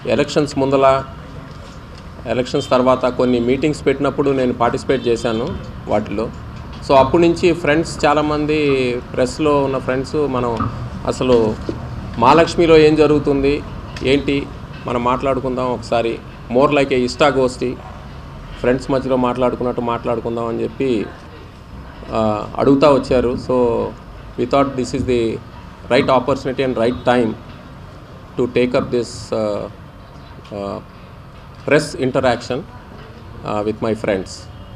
Elections ముందల elections తర్వాత కొన్ని మీటింగ్స్ పెట్టినప్పుడు నేను పార్టిసిపేట్ చేశాను వాటిలో సో అప్పటి నుంచి ఫ్రెండ్స్ చాలామంది ప్రెస్లో ఉన్న ఫ్రెండ్స్ మనం అసలు మహాలక్ష్మిలో ఏం జరుగుతుంది ఏంటి మనం మాట్లాడుకుందాం ఒకసారి మోర్ లైక్ ఏ ఇష్టా గోష్ఠి ఫ్రెండ్స్ మధ్యలో మాట్లాడుకున్నట్టు మాట్లాడుకుందాం అని చెప్పి ఆ, అడుగుతా వచ్చారు so we thought this is the right opportunity and right time to take up this press interaction with my friends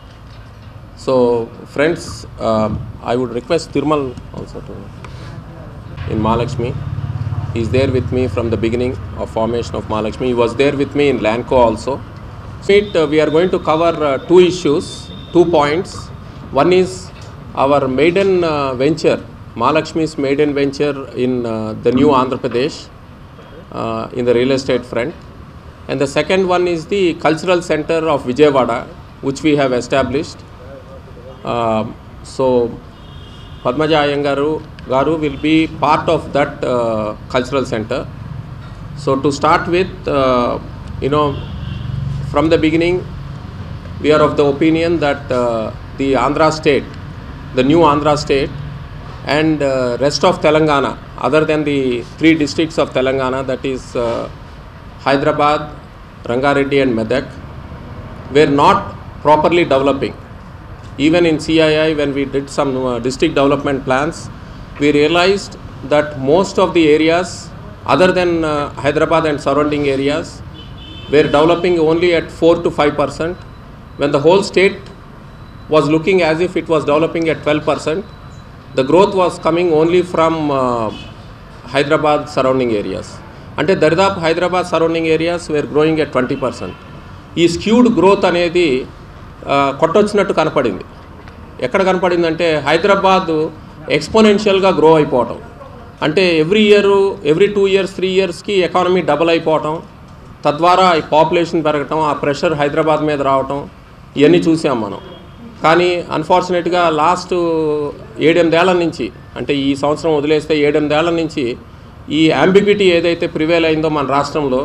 so friends I would request Tirumal also to in Mahalakshmi. He's there with me from the beginning of formation of Mahalakshmi. He was there with me in Lanco also. It, uh, we are going to cover uh, two issues, two points. One is our maiden uh, venture, Mahalakshmi's maiden venture in uh, the new Andhra Pradesh uh, in the real estate front. And the second one is the cultural center of Vijayawada, which we have established. Uh, so Padmaja Iyengaru Garu will be part of that uh, cultural center. So to start with, uh, you know, from the beginning, we are of the opinion that uh, the Andhra state, the new Andhra state, and uh, rest of Telangana, other than the three districts of Telangana, that is uh, Hyderabad, Rangareddy, and Medak, were not properly developing even in CII when we did some uh, district development plans, we realized that most of the areas other than uh, Hyderabad and surrounding areas were developing only at 4 to 5 percent when the whole state was looking as if it was developing at 12 percent. The growth was coming only from uh, Hyderabad surrounding areas. అంటే దరిదాపు Hyderabad surrounding areas were growing at twenty percent ఈ skewed growth అనేది ఆ, కొట్టొచ్చినట్టు కనపడింది ఎక్కడ కనపడిందంటే Hyderabad ఎక్స్పోనెన్షియల్గా grow అయిపోవటం అంటే every year every two years three ఇయర్స్కి ఎకానమీ డబల్ అయిపోవటం తద్వారా ఈ పాపులేషన్ పెరగటం ఆ ప్రెషర్ హైదరాబాద్ మీద రావటం ఇవన్నీ చూసాం మనం కానీ అన్ఫార్చునేట్గా లాస్ట్ ఏడెనిమిదేళ్ల నుంచి అంటే ఈ సంవత్సరం వదిలేస్తే ఏడెనిమిదేళ్ల నుంచి ఈ అంబిగ్విటీ ఏదైతే ప్రివేల్ అయిందో మన రాష్ట్రంలో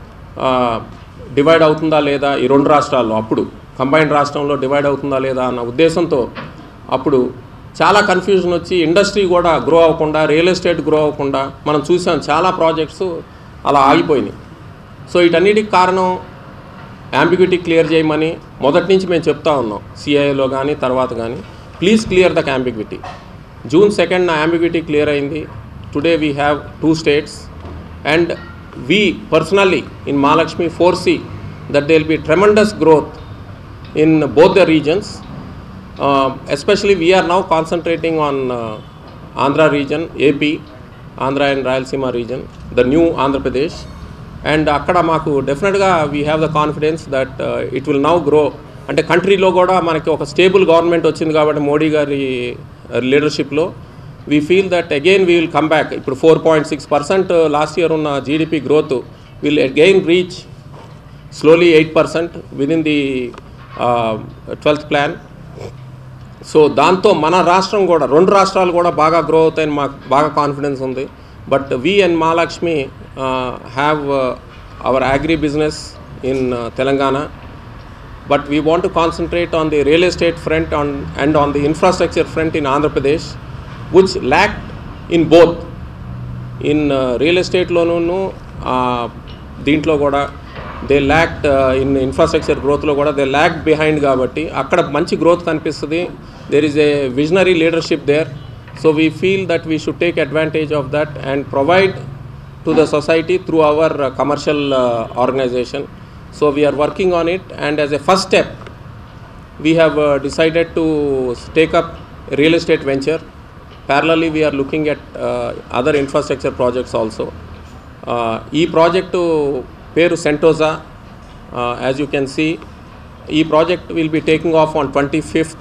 డివైడ్ అవుతుందా లేదా ఈ రెండు రాష్ట్రాల్లో అప్పుడు కంబైన్డ్ రాష్ట్రంలో డివైడ్ అవుతుందా లేదా అన్న ఉద్దేశంతో అప్పుడు చాలా కన్ఫ్యూజన్ వచ్చి ఇండస్ట్రీ కూడా గ్రో అవ్వకుండా రియల్ ఎస్టేట్ గ్రో అవ్వకుండా మనం చూసాం చాలా ప్రాజెక్ట్స్ అలా ఆగిపోయినాయి సో వీటన్నిటికి కారణం అంబిగ్యూటీ క్లియర్ చేయమని మొదటి నుంచి మేము చెప్తా ఉన్నాం సిఐఏలో కానీ తర్వాత కానీ please clear the ambiguity June second నా అంబిగ్విటీ క్లియర్ అయింది today we have two states and we personally in Mahalakshmi foresee that they will be tremendous growth in both the regions especially we're now concentrating on Andhra region AP Andhra and Rayalaseema region the new Andhra Pradesh and అక్కడ మాకు డెఫినెట్గా we have the confidence that it will now grow అంటే కంట్రీలో కూడా మనకి ఒక stable government వచ్చింది కాబట్టి మోడీ గారి లీడర్షిప్లో we feel that again we will come back ఇప్పుడు four point six percent last year ఉన్న GDP growth will again reach slowly eight percent within the twelfth plan so దాంతో మన రాష్ట్రం కూడా రెండు రాష్ట్రాలు కూడా బాగా గ్రో అవుతాయని మాకు బాగా కాన్ఫిడెన్స్ ఉంది but we and Mahalakshmi have our agri business in Telangana but we want to concentrate on the real estate front on and on the infrastructure front in Andhra Pradesh which lack in both in real ఎస్టేట్లోనూ దీంట్లో కూడా they lacked in infrastructure గ్రోత్లో కూడా they lack behind కాబట్టి అక్కడ మంచి growth కనిపిస్తుంది there is a visionary leadership there so we feel that we should take advantage of that and provide to the society through our commercial organisation so we're working on it and as a first step we have uh, decided to take up real estate venture. Parallelly, we are looking at uh, other infrastructure projects also. Uh, ఈ project పేరు Sentosa as you can see ఈ project will be taking off on twenty fifth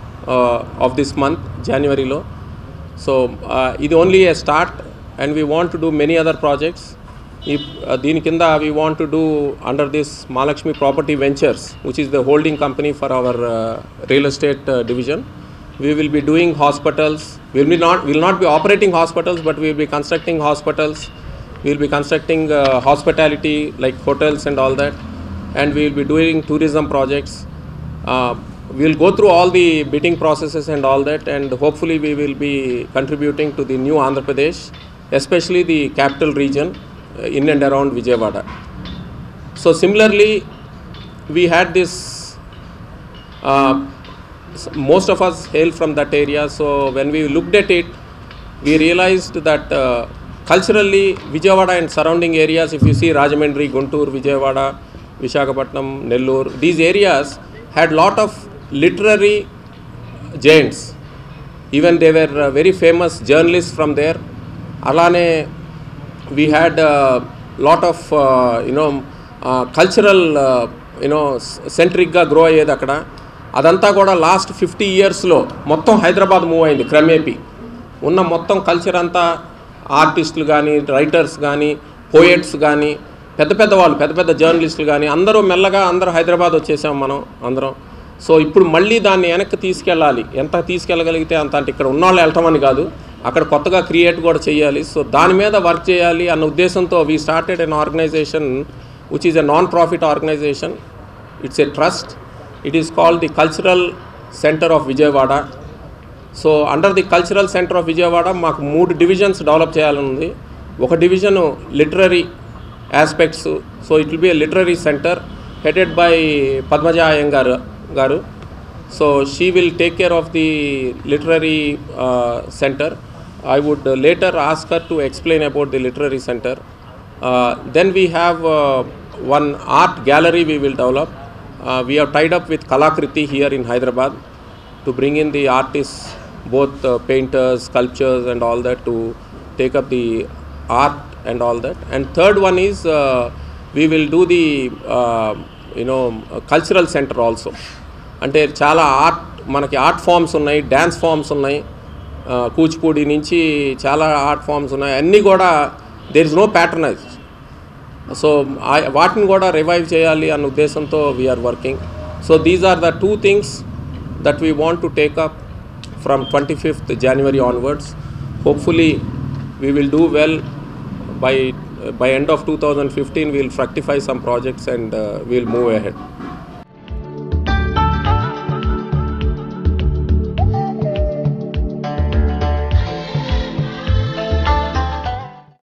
of this month జనవరిలో so ఇది only a start and we want to do many other projects ఈ దీని కింద we want to do under this Mahalakshmi property ventures which is the holding company for our real estate division we will be doing hospitals will be not will not be operating hospitals but we will be constructing hospitals we'll be constructing uh, hospitality like hotels and all that and we'll be doing tourism projects uh, we'll go through all the bidding processes and all that and hopefully we will be contributing to the new andhra pradesh especially the capital region uh, in and around vijayawada so similarly we had this uh, s- most of us hail from that area so when we looked at it we realized that uh, culturally vijayawada and surrounding areas if you see rajamandri guntur vijayawada visakhapatnam nellore these areas had lot of literary giants even they were uh, very famous journalists from there alane we had a lot of uh, you know uh, cultural uh, you know సెంట్రిక్గా grow అయ్యేది అక్కడ అదంతా కూడా last fifty ఇయర్స్లో మొత్తం Hyderabad move అయింది క్రమేపీ ఉన్న మొత్తం కల్చర్ అంతా ఆర్టిస్టులు కానీ రైటర్స్ కానీ పోయట్స్ కానీ పెద్ద పెద్ద వాళ్ళు పెద్ద పెద్ద జర్నలిస్టులు కానీ అందరూ మెల్లగా అందరూ హైదరాబాద్ వచ్చేసాం మనం అందరం సో ఇప్పుడు మళ్ళీ దాన్ని వెనక్కి తీసుకెళ్ళాలి ఎంత తీసుకెళ్ళగలిగితే అంత అంటే ఇక్కడ ఉన్నవాళ్ళు వెళ్ళటమని కాదు అక్కడ కొత్తగా క్రియేట్ కూడా చేయాలి సో దాని మీద వర్క్ చేయాలి అన్న ఉద్దేశంతో we started an organisation which is a non profit organisation it's a trust it is called the cultural centre of Vijayawada so under the cultural centre of Vijayawada మాకు మూడు డివిజన్స్ డెవలప్ చేయాలని ఉంది ఒక division literary aspects so it will be a literary centre headed by Padmaja Ayyangar గారు so she will take care of the literary centre I would later ask her to explain about the literary centre then we have one art gallery we will develop we have tied up with Kalakriti here in Hyderabad to bring in the artists, both uh, painters, sculptures, and all that to take up the art and all that. And third one is uh, we will do the uh, you know uh, cultural center also. అంటే చాలా art మనకి art forms ఉన్నాయి dance forms ఉన్నాయి ఆ, కూచిపూడి నుంచి చాలా art forms ఉన్నాయి అన్నీ కూడా there is no patternise so ఆ- వాటిని కూడా రివైవ్ చేయాలి అన్న ఉద్దేశంతో we're working so these are the two things that we want to take up from twenty fifth January onwards hopefully we will do well by by end of two thousand fifteen we'll fructify some projects and we'll move ahead